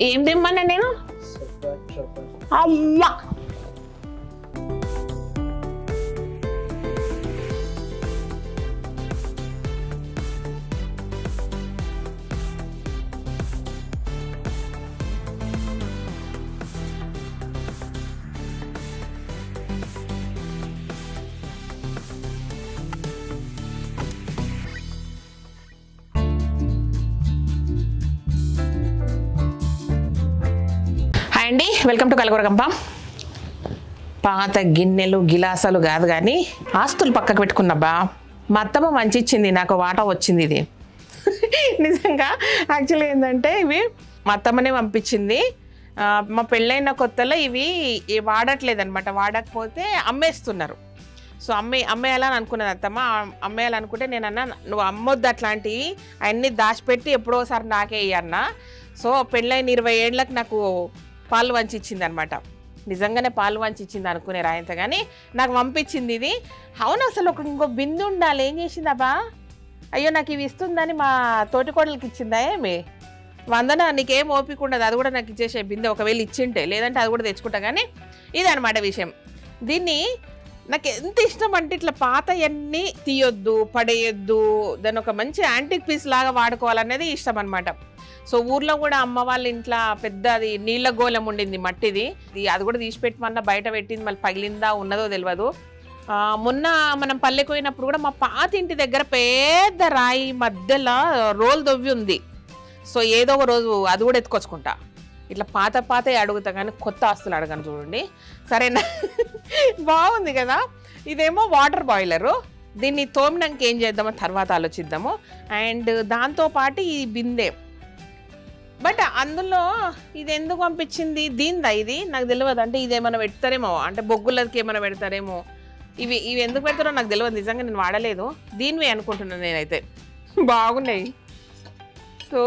ఏం తెమ్మన్నా నేను సూపర్ సూపర్ అమ్మా హాయ్ అండి వెల్కమ్ టు కలగూరగంప పాత గిన్నెలు గిలాసాలు కాదు కానీ ఆస్తులు పక్కకు పెట్టుకున్నబ్బా మా అత్తమ్మ మంచి ఇచ్చింది నాకు వాటా వచ్చింది ఇది నిజంగా యాక్చువల్లీ ఏంటంటే ఇవి మా అత్తమ్మనే పంపించింది ఆ, మా పెళ్ళైన కొత్తలో ఇవి ఈ వాడట్లేదు అనమాట వాడకపోతే అమ్మేస్తున్నారు సో అమ్మే అమ్మేయాలని అనుకున్నది అత్తమ్మ ఆ- అమ్మేయాలనుకుంటే నేను అన్నా నువ్వు అమ్మొద్దు అట్లాంటివి అవన్నీ దాచిపెట్టి ఎప్పుడోసారి నాకే ఇయ్యన్న సో పెళ్ళైన ఇరవై ఏళ్ళకి నాకు పాలు వంచి ఇచ్చింది అనమాట నిజంగానే పాలు వంచి ఇచ్చింది అనుకునే రాయంత కానీ నాకు పంపించింది ఇది అవును అసలు ఒక ఇంకో బిందు ఉండాలి ఏం చేసిందబ్బా అయ్యో నాకు ఇవి ఇస్తుందని మా తోటికోడలకి ఇచ్చిందా ఏమి వందన నీకేం ఓపిక ఉండదు అది కూడా నాకు ఇచ్చేసే బిందె ఒకవేళ ఇచ్చింటే లేదంటే అది కూడా తెచ్చుకుంటా కానీ ఇదనమాట విషయం దీన్ని నాకు ఎంత ఇష్టం అంటే ఇట్లా పాతయన్నీ తీయొద్దు పడేయొద్దు దాన్ని ఒక మంచి యాంటిక్ పీస్ లాగా వాడుకోవాలనేది ఇష్టం అనమాట సో ఊర్లో కూడా అమ్మ వాళ్ళ ఇంట్లో పెద్ద అది నీళ్ళ గోళం ఉండింది మట్టిది ఇది అది కూడా తీసి పెట్టమన్నా బయట పెట్టింది మళ్ళీ పగిలిందా ఉన్నదో తెలియదు ఆ, మొన్న మనం పల్లెకి పోయినప్పుడు కూడా మా పాత ఇంటి దగ్గర పెద్ద రాయి మధ్యలో రోల్ దొవ్వి ఉంది సో ఏదో ఒక రోజు అది కూడా ఎత్తుకొచ్చుకుంటా ఇట్లా పాత పాత అడుగుతా కానీ కొత్త ఆస్తులు అడగను చూడండి సరేనా బాగుంది కదా ఇదేమో వాటర్ బాయిలరు దీన్ని తోమినాక ఏం చేద్దామో తర్వాత ఆలోచిద్దాము అండ్ దాంతోపాటు ఈ బిందె బట్ అందులో ఇది ఎందుకు పంపించింది దీందా ఇది నాకు తెలియదు అంటే ఇది ఏమైనా పెడతారేమో అంటే బొగ్గులకి ఏమైనా పెడతారేమో ఇవి ఇవి ఎందుకు పెడతారో నాకు తెలియదు నిజంగా నేను వాడలేదు దీనివి అనుకుంటున్నాను నేనైతే బాగున్నాయి సో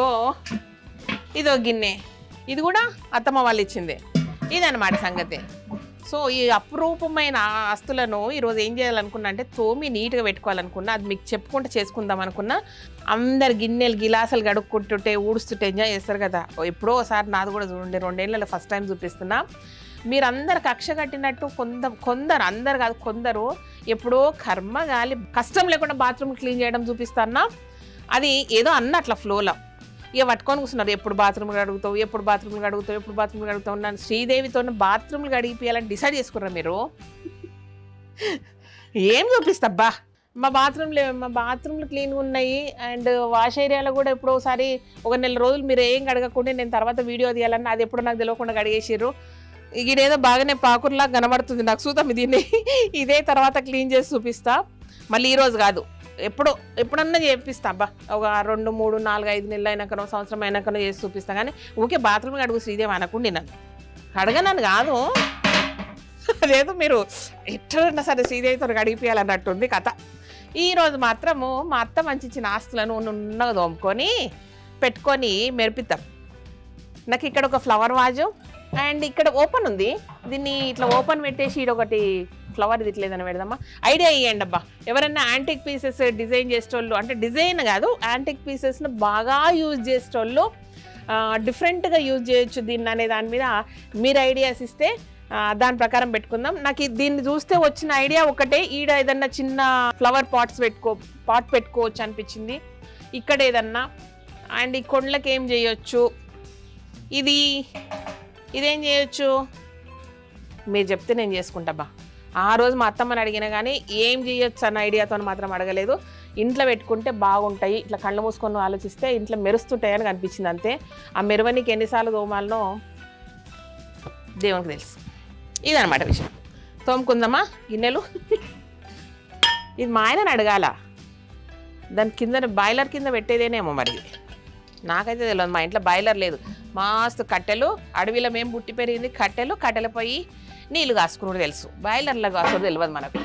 ఇదో గిన్నె ఇది కూడా అత్తమ్మ వాళ్ళు ఇచ్చిందే ఇదన్నమాట సంగతి సో ఈ అపురూపమైన ఆస్తులను ఈరోజు ఏం చేయాలనుకున్నా అంటే తోమి నీట్గా పెట్టుకోవాలనుకున్నా అది మీకు చెప్పుకుంటూ చేసుకుందాం అనుకున్నా అందరు గిన్నెలు గిలాసాలు గడుక్కుంటుంటే ఊడుస్తుంటే ఎంజాయ్ చేస్తారు కదా ఓ ఎప్పుడో ఒకసారి నాది కూడా చూడండి రెండేళ్ళలో ఫస్ట్ టైం చూపిస్తున్నా మీరందరు కక్ష కట్టినట్టు కొంద కొందరు అందరు కాదు కొందరు ఎప్పుడో కర్మ గాలి కష్టం లేకుండా బాత్రూమ్ క్లీన్ చేయడం చూపిస్తానా అది ఏదో అన్న అట్లా ఫ్లోలో ఇక పట్టుకొని కూర్చున్నారు ఎప్పుడు బాత్రూమ్లు అడుగుతావు ఎప్పుడు బాత్రూమ్లు అడుగుతావు ఎప్పుడు బాత్రూమ్లు అడుగుతావు నన్ను శ్రీదేవితో బాత్రూమ్లు గడిపియాలని డిసైడ్ చేసుకుర్రా మీరు ఏం చూపిస్తబ్బా మా బాత్రూమ్లు మా బాత్రూమ్లు క్లీన్గా ఉన్నాయి అండ్ వాష్ ఏరియాలో కూడా ఎప్పుడో ఒకసారి ఒక నెల రోజులు మీరు ఏం కడగకుండా నేను తర్వాత వీడియో తీయాలన్నా అది ఎప్పుడో నాకు తెలియకుండా కడిగేసారు ఇదేదో బాగానే పాకుర్లా కనబడుతుంది నాకు చూద్దాం దీన్ని ఇదే తర్వాత క్లీన్ చేసి చూపిస్తా మళ్ళీ ఈరోజు కాదు ఎప్పుడో ఎప్పుడన్నా చేపిస్తా అబ్బా ఒక రెండు మూడు నాలుగు ఐదు నెలలు అయినాకనో సంవత్సరం అయినాకనో చేసి చూపిస్తా కానీ ఊకే బాత్రూమ్ అడుగు శ్రీదేవి అనకుండి నన్ను అడగనని కాదు అదేదో మీరు ఎట్లన్నా సరే శ్రీదేవితో గడిపియాలన్నట్టుంది కథ ఈ రోజు మాత్రము మా అత్త మంచి ఇచ్చిన ఆస్తులను నున్నగా దోముకొని పెట్టుకొని మెరిపిద్దాం నాకు ఇక్కడ ఒక ఫ్లవర్ వాజు అండ్ ఇక్కడ ఓపెన్ ఉంది దీన్ని ఇట్లా ఓపెన్ పెట్టేసి ఇది ఒకటి ఫ్లవర్ ఇది ఇట్లేదని పెడదామా ఐడియా ఇవ్వండి అబ్బా ఎవరైనా యాంటిక్ పీసెస్ డిజైన్ చేసేటోళ్ళు అంటే డిజైన్ కాదు యాంటిక్ పీసెస్ను బాగా యూజ్ చేసేటోళ్ళు డిఫరెంట్గా యూజ్ చేయొచ్చు దీన్ని అనే దాని మీద మీరు ఐడియాస్ ఇస్తే ఆ, దాని ప్రకారం పెట్టుకుందాం నాకు ఇది- దీన్ని చూస్తే వచ్చిన ఐడియా ఒకటే ఈడ ఏదన్నా చిన్న ఫ్లవర్ పాట్స్ పెట్టుకో పాట్ పెట్టుకోవచ్చు అనిపించింది ఇక్కడ ఏదన్నా అండ్ ఈ కొండలకి ఏం చేయొచ్చు ఇది ఇదేం చేయొచ్చు మీరు చెప్తే నేను చేసుకుంటా బా ఆ రోజు మా అత్తమ్మని అడిగినా కానీ ఏం చేయొచ్చు అన్న ఐడియాతో మాత్రం అడగలేదు ఇంట్లో పెట్టుకుంటే బాగుంటాయి ఇట్లా కళ్ళు మూసుకొని ఆలోచిస్తే ఇంట్లో మెరుస్తుంటాయి అని కనిపించింది అంతే ఆ మెరువనికి ఎన్నిసార్లు తోమాలనో దేవునికి తెలుసు ఇదనమాట విషయం తోముకుందామా గిన్నెలు ఇది మా ఆయనని అడగాల దాని కింద బాయిలర్ కింద పెట్టేదేనేమో మరి ఇది. నాకైతే తెలియదు మా ఇంట్లో బాయిలర్ లేదు మస్తు కట్టెలు అడవిలో మేము పుట్టి పెరిగింది కట్టెలు కట్టెల పోయి నీళ్లు కాసుకున్నాడు తెలుసు బాయిలర్లో కాసుకుని తెలియదు మనకు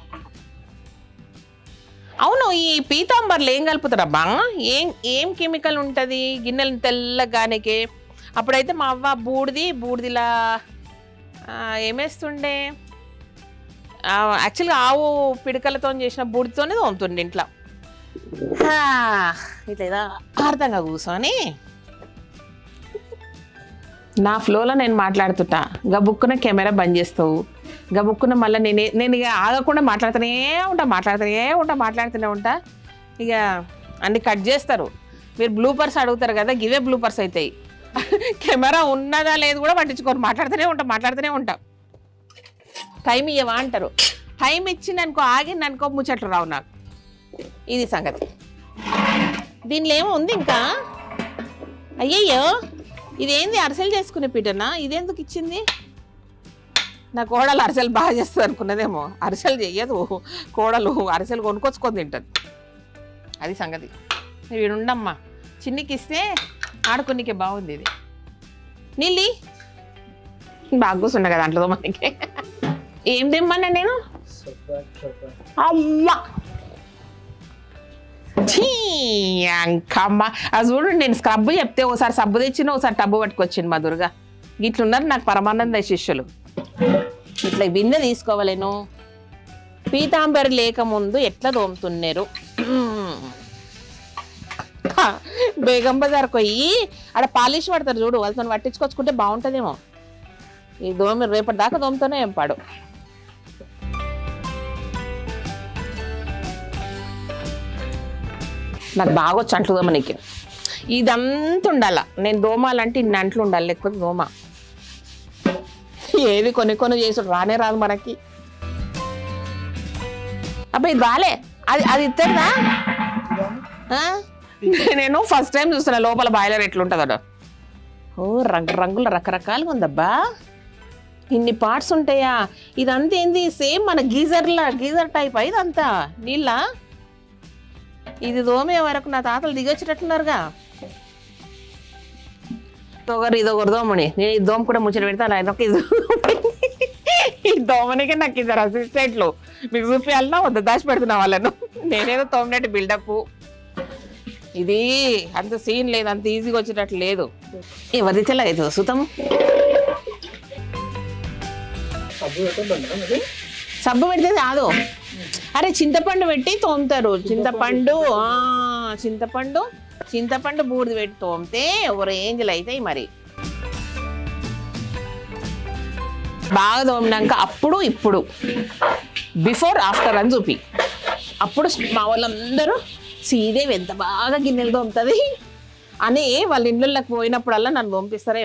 అవును ఈ పీతాంబర్లు ఏం కలుపుతారబ్బా ఏం ఏం కెమికల్ ఉంటుంది గిన్నెలు తెల్లగానికే అప్పుడైతే మా అవ్వ బూడిది బూడిదిలా ఆ, ఏమేస్తుండే యాక్చువల్గా ఆవు పిడకలతో చేసిన బూడితోనే తోముతుండే ఇంట్లో హా, ఇట్లా ఏదో అర్థంగా కూర్చొని నా ఫ్లోలో నేను మాట్లాడుతుంటా గబుక్కున కెమెరా బంద్ చేస్తావు గబుక్కున మళ్ళీ నేను నేను ఇక ఆగకుండా మాట్లాడుతూనే ఉంటా మాట్లాడుతూనే ఉంటా మాట్లాడుతూనే ఉంటా ఇక అన్ని కట్ చేస్తారు మీరు బ్లూపర్స్ అడుగుతారు కదా గివే బ్లూపర్స్ అవుతాయి కెమెరా ఉన్నదా లేదు కూడా పట్టించుకోరు మాట్లాడుతూనే ఉంటా మాట్లాడుతూనే ఉంటా టైం ఇవ్వవా అంటారు టైం ఇచ్చిందనుకో ఆగిందనుకో ముచ్చట్లు రావు నాకు ఇది సంగతి దీనిలో ఏమో ఉంది ఇంకా అయ్యయ్యో ఇదేంది అరిసెలు చేసుకునే పీటనా ఇదెందుకు ఇచ్చింది నా కోడలు అరిసెలు బాగా చేస్తుంది అనుకున్నదేమో అరిసెలు చెయ్యదు కోడలు అరిసెలు కొనుక్కొచ్చుకొని తింటుంది అది సంగతి వీడుండమ్మా చిన్నికి ఇస్తే ఆడుకునికే బాగుంది ఇది నీళ్ళి బాగా కూర్చున్నా కదా దాంట్లో మనకి ఏం తెమ్మన్నా నేను అమ్మా ఛీ, అంకమ్మ అది చూడండి నేను స్క్రబ్ చెప్తే ఒకసారి సబ్బు తెచ్చిన ఒకసారి టబ్బు పట్టుకొచ్చింది మా దుర్గా ఇట్లున్నారు నాకు పరమానంద శిష్యులు ఇట్లా బిన్నె తీసుకోవాలేను పీతాంబరి లేకముందు ఎట్లా తోముతున్నారు బేగం బజార్ పోయి ఆడ పాలిష్ పడతారు చూడు వాళ్ళతో పట్టించుకొచ్చుకుంటే బాగుంటుందేమో ఈ దోమ రేపటి దాకా దోమతోనే ఏం పాడు నాకు బాగా వచ్చి అంట్లు దోమ నీకు ఇదంతా ఉండాల నేను దోమాలంటే ఇన్ని అంట్లు ఉండాలి లేకపోతే దోమ ఏది కొన్ని కొన్ని చేసుడు రానే రాదు మనకి అబ్బా ఇది బాలే అది అది ఇస్తాడా నేను ఫస్ట్ టైం చూస్తున్నా లోపల బాయిలర్ ఎట్లుంటుందో ఓ రంగు రంగుల రకరకాలుగా ఉందబ్బా ఇన్ని పార్ట్స్ ఉంటాయా ఇదంతా ఏంది సేమ్ మన గీజర్లా గీజర్ టైప్ ఇదంతా నీళ్ళ ఇది దోమే వరకు నా తాతలు దిగొచ్చేటట్లున్నారుగా ఒకరు ఇది ఒకరు దోమని నేను ఈ దోమ కూడా ముచ్చట పెడతాను ఆయన ఒక ఇది ఈ దోమనికే నాకు ఇద్దరు అసిస్టెంట్లు మీకు చూపించాలన్నా వద్ద దాచి పెడుతున్నా వాళ్ళను నేనేదో తోమినట్టు బిల్డప్ ఇది అంత సీన్ లేదు అంత ఈజీగా వచ్చేటట్లు లేదు ఎవరిది తెల్లగైతుంది సుతం సబ్బు పెడితే కాదు అరే చింతపండు పెట్టి తోముతారు చింతపండు ఆ, చింతపండు చింతపండు బూడిద పెట్టి తోమితే ఒక రేంజ్లు అవుతాయి మరి బాగా తోమినాక అప్పుడు ఇప్పుడు బిఫోర్ ఆఫ్టర్ అని చూపి అప్పుడు మా వాళ్ళందరూ సీదేవి ఎంత బాగా గిన్నెలు తోముతుంది అని వాళ్ళ ఇళ్ళకి పోయినప్పుడల్లా నన్ను పంపిస్తారే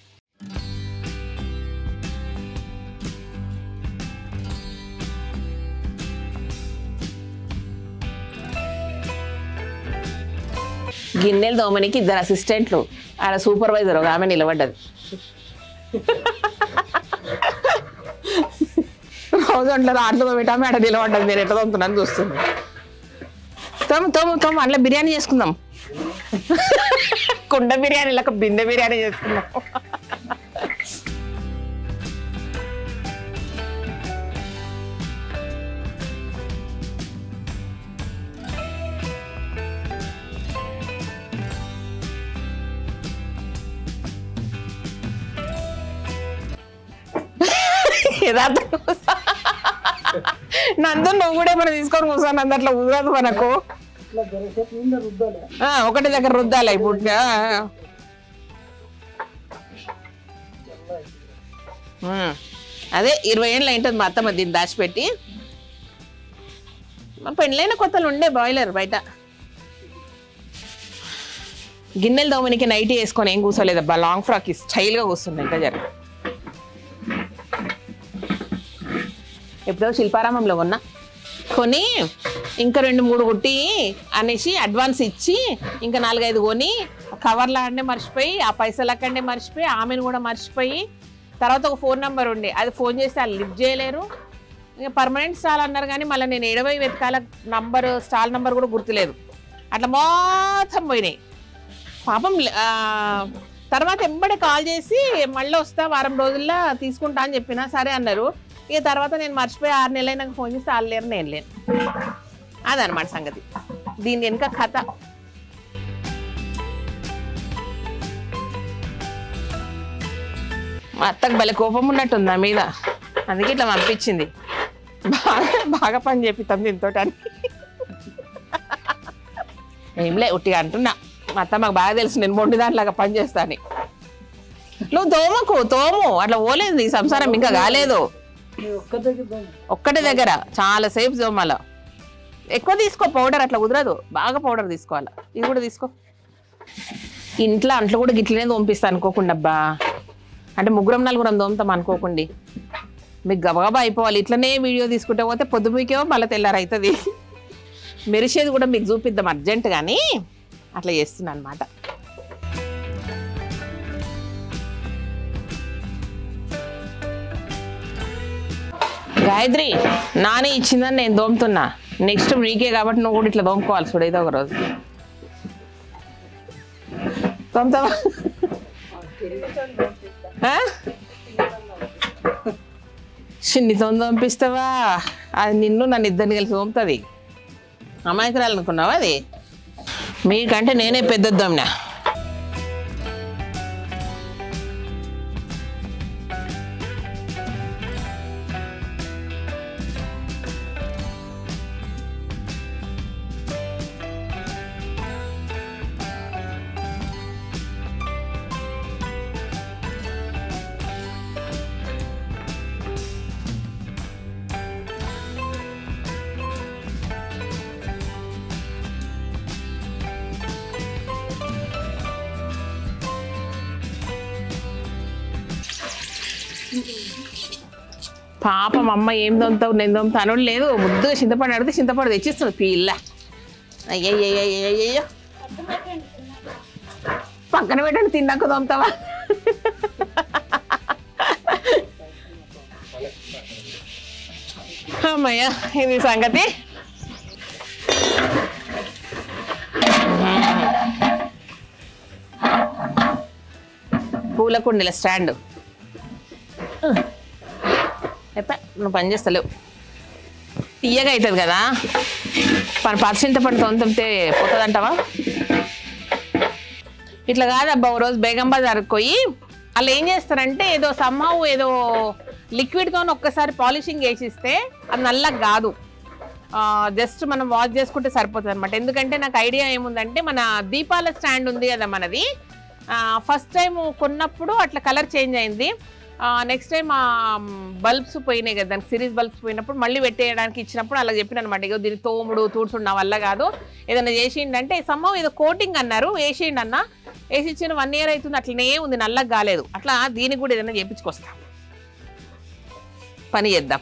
గిన్నెలు దోమనికి ఇద్దరు అసిస్టెంట్లు ఆడ సూపర్వైజర్ ఒక ఆమె నిలబడ్డది రోజు ఒంట్లో ఆటలు పెట్టాము ఆడ నిలబడ్డది నేను ఎట్లా తోముతున్నాను చూస్తుంది తోము తోము తోము అందులో బిర్యానీ చేసుకుందాం కుండ బిర్యానీ లేక బిందె బిర్యానీ చేసుకుందాం యథార్థం నందు నువ్వు కూడా ఏమైనా తీసుకొని కూర్చొని నందు అట్లా కుదరదు మనకు ఆ, ఒకటి దగ్గర రుద్దాలి ఇప్పుడు ఆ, ఆ. ఉమ్. అదే ఇరవై ఏళ్ళు అయింటుంది మా అత్తమ్మ దీన్ని దాచిపెట్టి మా పెళ్ళైన కొత్తలు ఉండే బాయిలర్ బయట గిన్నెలు దోమనికి నైట్ వేసుకొని ఏం కూర్చోలేదబ్బా లాంగ్ ఫ్రాక్ స్టైల్గా కూర్చుంది ఇంకా జర ఎప్పుడో శిల్పారామంలో కొన్నా కొని ఇంకా రెండు మూడు కుట్టి అనేసి అడ్వాన్స్ ఇచ్చి ఇంకా నాలుగైదు కొని కవర్లు ఆడనే మర్చిపోయి ఆ పైసలు అక్కడనే మర్చిపోయి ఆమెను కూడా మర్చిపోయి తర్వాత ఒక ఫోన్ నెంబర్ ఉండే అది ఫోన్ చేస్తే వాళ్ళు లిఫ్ట్ చేయలేరు ఇంకా పర్మనెంట్ స్టాల్ అన్నారు కానీ మళ్ళీ నేను ఎడవై వెతకాల నంబర్ స్టాల్ నంబర్ కూడా గుర్తులేదు అట్లా మొత్తం పోయినాయి పాపం ఆ, తర్వాత ఎంబడే కాల్ చేసి మళ్ళీ వస్తా వారం రోజుల్లో తీసుకుంటా అని చెప్పిన సరే అన్నారు ఇక తర్వాత నేను మర్చిపోయి ఆరు నెలలు అయినాక ఫోన్ చేస్తే వాళ్ళు లేరు నేను లేను అదనమాట సంగతి దీని వెనుక కథ మా అత్తకు భలే కోపం ఉన్నట్టుంది నా మీద అందుకే ఇట్లా పంపించింది బాగా బాగా పని చేపిస్తాం దీంతో అని ఏంలే ఉట్టిగా అంటున్నా మా అత్త మాకు బాగా తెలుసు నేను మొండి దాంట్లాగా పని చేస్తాను నువ్వు తోమకు తోము అట్లా పోలేదు ఈ సంసారం ఇంకా కాలేదు ఒక్క దగ్గర ఒక్కటి దగ్గర చాలా సేపు తోమాల ఎక్కువ తీసుకో పౌడర్ అట్లా కుదరదు బాగా పౌడర్ తీసుకోవాలి ఇది కూడా తీసుకో ఇంట్లో అంట్లో కూడా గిట్లనే తోంపిస్తా అనుకోకుండా అబ్బా అంటే ముగ్గురం నలుగురం తోముతాం అనుకోకండి మీకు గబగబా అయిపోవాలి ఇట్లనే వీడియో తీసుకుంటే పోతే పొద్దు మీకేమో మళ్ళీ తెల్లారైతుంది మెరిసేది కూడా మీకు చూపిద్దాం అర్జెంట్ కానీ అట్లా చేస్తున్నా అనమాట గాయత్రి నాని ఇచ్చిందని నేను దోముతున్నా నెక్స్ట్ నీకే కాబట్టి నువ్వు కూడా ఇట్లా దోముకోవాలి చూడు ఏదో ఒక రోజు తోముతావా ఆ? చిన్నితో పంపిస్తావా అది నిన్ను నన్ను ఇద్దరిని కలిసి పంపుతుంది అమాయకురాలు అనుకున్నావా అది మీకంటే నేనే పెద్ద దమ్నా పాపం అమ్మ ఏం దొంతావు నేను దొంతాను లేదు ముద్దుగా చింతపండు అడిగితే చింతపండు తెచ్చిస్తుంది పిల్ల అయ్యయ్యయ్యయ్యో పక్కన పెట్టండి తిన్నాక దొంతావా అమ్మయ్య ఇది సంగతి పూల కుండీల స్టాండ్ ఎప్ప నువ్వు పని చేస్తలేవు తీయగా అవుతుంది కదా మన పర్సెంట్ పడి తొంతంతే పోతుందంటావా ఇట్లా కాదబ్బా ఓ రోజు బేగం బజార్కి పోయి వాళ్ళు ఏం చేస్తారంటే ఏదో సమ్మావు ఏదో లిక్విడ్తో ఒక్కసారి పాలిషింగ్ వేసిస్తే అది నల్లగా కాదు జస్ట్ మనం వాష్ చేసుకుంటే సరిపోతుంది అనమాట ఎందుకంటే నాకు ఐడియా ఏముందంటే మన దీపాల స్టాండ్ ఉంది కదా మనది ఫస్ట్ టైం కొన్నప్పుడు అట్లా కలర్ చేంజ్ అయింది నెక్స్ట్ టైం ఆ బల్బ్స్ పోయినాయి కదా దానికి సిరీస్ బల్బ్స్ పోయినప్పుడు మళ్ళీ పెట్టేయడానికి ఇచ్చినప్పుడు అలా చెప్పిన అనమాట ఇగో దీని తోముడు తూడ్చుడు నా వల్ల కాదు ఏదైనా చేసిండంటే సమ్మం ఏదో కోటింగ్ అన్నారు వేసిండు అన్న వేసి ఇచ్చిన వన్ ఇయర్ అవుతుంది అట్లనే ఉంది నల్లగా కాలేదు అట్లా దీనికి కూడా ఏదైనా చేపించుకొస్తా పని చేద్దాం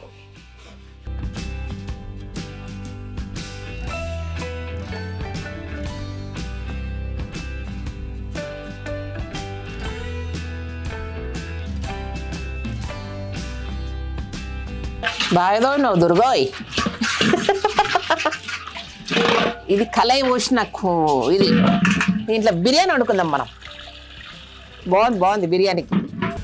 బాగా ఉన్నావు దుర్గోయ్ ఇది కలయి పోసిన కు- ఇది దీంట్లో బిర్యానీ వండుకుందాం మనం బాగుంది బాగుంది బిర్యానీకి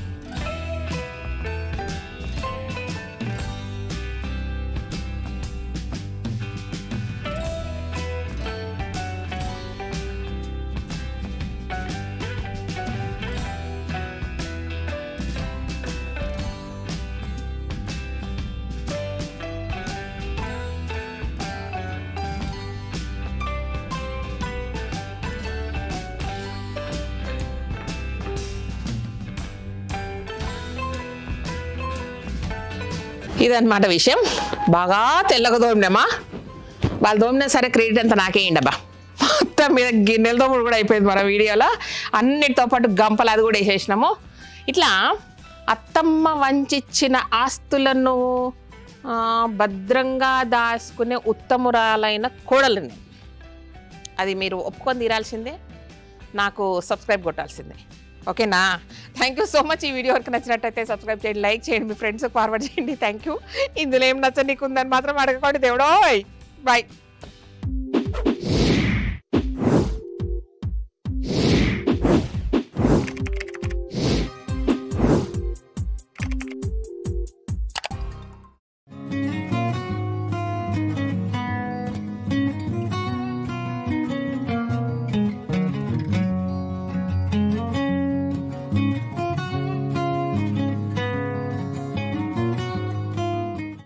ఇదన్నమాట విషయం బాగా తెల్లగా దోమినామా వాళ్ళు దోమినా సరే క్రెడిట్ అంతా నాకేయండి అబ్బా మొత్తం మీద గిన్నెలతో కూడా అయిపోయింది మన వీడియోలో అన్నిటితో పాటు గంపలు అది కూడా వేసేసినాము ఇట్లా అత్తమ్మ వంచిచ్చిన ఆస్తులను ఆ, భద్రంగా దాచుకునే ఉత్తమురాలైన కోడలు అది మీరు ఒప్పుకొని తీరాల్సిందే నాకు సబ్స్క్రైబ్ కొట్టాల్సిందే ఓకేనా థ్యాంక్ యూ సో మచ్ ఈ వీడియో వరకు నచ్చినట్టయితే సబ్స్క్రైబ్ చేయండి లైక్ చేయండి మీ ఫ్రెండ్స్కి ఫార్వర్డ్ చేయండి థ్యాంక్ యూ ఇందులో ఏం నచ్చ నీకు ఉందని మాత్రం అడగకండి దేవుడోయ్ బాయ్